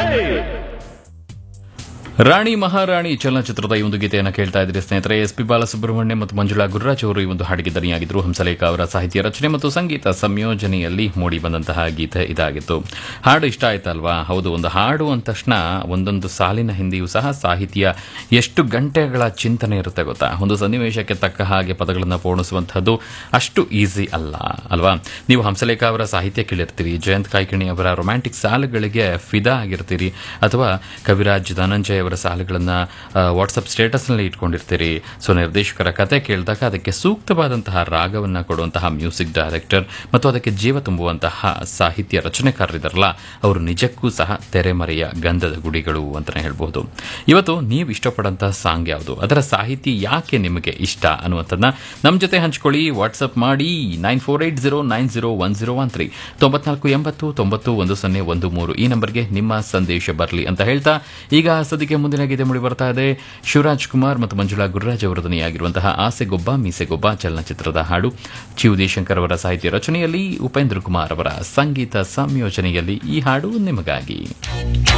ರಾಣಿ ಮಹಾರಾಣಿ ಚಲನಚಿತ್ರದ ಈ ಒಂದು ಗೀತೆಯನ್ನು ಕೇಳ್ತಾ ಇದ್ರಿ ಸ್ನೇಹಿತರೆ ಎಸ್ ಪಿ ಬಾಲಸುಬ್ರಹ್ಮಣ್ಯ ಮತ್ತು ಮಂಜುಳಾ ಗುರುರಾಜ್ ಅವರು ಈ ಒಂದು ಹಾಡಿಗೆ ದನಿಯಾಗಿದ್ದರು ಹಂಸಲೇಖ ಅವರ ಸಾಹಿತ್ಯ ರಚನೆ ಮತ್ತು ಸಂಗೀತ ಸಂಯೋಜನೆಯಲ್ಲಿ ಮೂಡಿ ಬಂದಂತಹ ಗೀತೆ ಇದಾಗಿತ್ತು ಹಾಡು ಇಷ್ಟ ಆಯ್ತಲ್ವಾ ಹೌದು ಒಂದು ಹಾಡು ಅಂದ ತಕ್ಷಣ ಒಂದೊಂದು ಸಾಲಿನ ಹಿಂದೆಯೂ ಸಹ ಸಾಹಿತ್ಯ ಎಷ್ಟು ಗಂಟೆಗಳ ಚಿಂತನೆ ಇರುತ್ತೆ ಗೊತ್ತಾ ಒಂದು ಸನ್ನಿವೇಶಕ್ಕೆ ತಕ್ಕ ಹಾಗೆ ಪದಗಳನ್ನು ಪೂರ್ಣಿಸುವಂತಹದ್ದು ಅಷ್ಟು ಈಸಿ ಅಲ್ಲ ಅಲ್ವಾ ನೀವು ಹಂಸಲೇಖ ಅವರ ಸಾಹಿತ್ಯ ಕೇಳಿರ್ತೀರಿ ಜಯಂತ್ ಕಾಯ್ಕಿಣಿ ಅವರ ರೊಮ್ಯಾಂಟಿಕ್ ಸಾಲುಗಳಿಗೆ ಫಿದಾ ಆಗಿರ್ತೀರಿ ಅಥವಾ ಕವಿರಾಜ್ ಧನಂಜಯ್ ಅವರ ಸಾಲುಗಳನ್ನು ವಾಟ್ಸಪ್ ಸ್ಟೇಟಸ್ನಲ್ಲಿ ಇಟ್ಕೊಂಡಿರ್ತೀರಿ ಸೊ ನಿರ್ದೇಶಕರ ಕತೆ ಕೇಳಿದಾಗ ಅದಕ್ಕೆ ಸೂಕ್ತವಾದಂತಹ ರಾಗವನ್ನು ಕೊಡುವಂತಹ ಮ್ಯೂಸಿಕ್ ಡೈರೆಕ್ಟರ್ ಮತ್ತು ಅದಕ್ಕೆ ಜೀವ ತುಂಬುವಂತಹ ಸಾಹಿತ್ಯ ರಚನೆಕಾರರಿದಾರಲ್ಲ ಅವರು ನಿಜಕ್ಕೂ ಸಹ ತೆರೆಮರೆಯ ಗಂಧದ ಗುಡಿಗಳು ಅಂತಲೇ ಹೇಳ್ಬಹುದು ಇವತ್ತು ನೀವು ಇಷ್ಟಪಡಂತಹ ಸಾಂಗ್ ಯಾವುದು ಅದರ ಸಾಹಿತಿ ಯಾಕೆ ನಿಮಗೆ ಇಷ್ಟ ಅನ್ನುವಂಥದ್ದನ್ನ ನಮ್ಮ ಜೊತೆ ಹಂಚ್ಕೊಳ್ಳಿ ವಾಟ್ಸಪ್ ಮಾಡಿ nine four eight zero nine zero one zero one three ತೊಂಬತ್ನಾಲ್ಕು ಎಂಬತ್ತು ತೊಂಬತ್ತು ಒಂದು ಸೊನ್ನೆ ಒಂದು ಮೂರು ಈ ನಂಬರ್ಗೆ ನಿಮ್ಮ ಸಂದೇಶ ಬರಲಿ ಅಂತ ಹೇಳ್ತಾ ಈಗ ಸದ್ಯಕ್ಕೆ ಮುಂದಿನ ಗೀತೆ ಮೂಡಿ ಬರ್ತಾ ಇದೆ ಶಿವರಾಜ್ ಕುಮಾರ್ ಮತ್ತು ಮಂಜುಳಾ ಗುರುರಾಜ್ ಅವರ ಧ್ವನಿಯಾಗಿರುವಂತಹ ಆಸೆಗೊಬ್ಬ ಮೀಸೆಗೊಬ್ಬ ಚಲನಚಿತ್ರದ ಹಾಡು ಚಿ ಉದಯಶಂಕರ್ ಅವರ ಸಾಹಿತ್ಯ ರಚನೆಯಲ್ಲಿ ಉಪೇಂದ್ರ ಕುಮಾರ್ ಅವರ ಸಂಗೀತ ಸಂಯೋಜನೆಯಲ್ಲಿ ಈ ಹಾಡು ನಿಮಗಾಗಿ